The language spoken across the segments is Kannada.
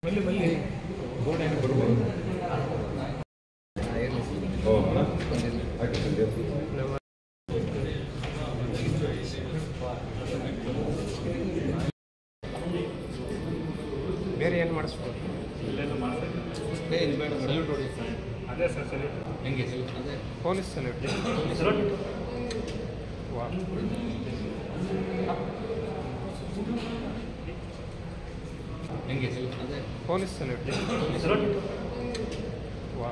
ಮಲ್ಲಿ ಮಲ್ಲಿ ಗೋಡೆ ಬರ್ಬೋದು ಓ ಆಯ್ತು ಸಂದೀಪ್ ಬೇರೆ ಏನು ಮಾಡಿಸ್ಬೋದು ಸಲ್ಯೂಟ್ ಹೊಡಿ ಸರ್ ಅದೇ ಸರ್ ಸರಿ ಹೆಂಗೆ ಸಲ್ಯೂಟ್ ಅದೇ ಪೊಲೀಸ್ ಸಲ್ಯೂಟ್ ವಾ ಹೆಂಗೆ ಸಲ್ಯೂಟ್ ಅದೇ ಪೊಲೀಸ್ ಸಲ್ಯೂಟ್ ವಾ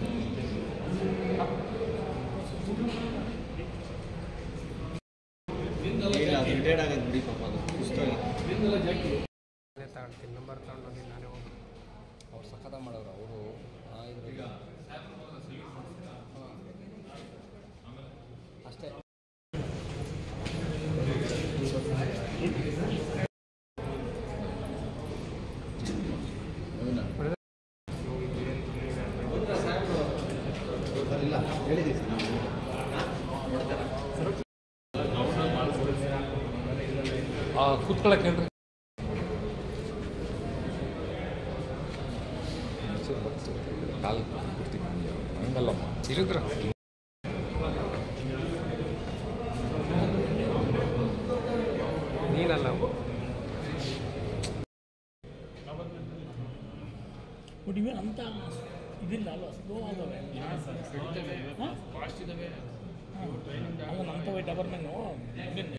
ಇಲ್ಲ ಅದು ರಿಟೈರ್ಡ್ ಆಗೋದು ಬಿಡಿ ಪಾಪ ಅದು ಪುಸ್ತಕ ನಾನೇ ತಗೊಳ್ತೀನಿ ನಂಬರ್ ತಗೊಂಡೋಗಿ ನಾನೇ ಹೋಗಿ ಅವ್ರು ಸಖತ ಮಾಡೋರು ಅವರು ಇದ್ರಲ್ಲಿ ಅಷ್ಟೇ ಇಲ್ಲ ಹೇಳಿದ್ದೀವಿ ಕೂತ್ಕೊಳ್ಳೋಕೆ ಕಾಲು ಕೊಡ್ತೀನಿ ಹಂಗಲ್ಲಮ್ಮ ತಿರುಗ್ರ ನೀನಲ್ಲ ಬಟ್ ಇವೇನು ಅಂತ ಇದಿಲ್ಲ ಅಲ್ವಾ ಸ್ಲೋ ಆಗವೆ ಹಾಂ ಅಲ್ಲ ನಮ್ಮತವೇ ಡಬರ್ ಮೆನ್ನು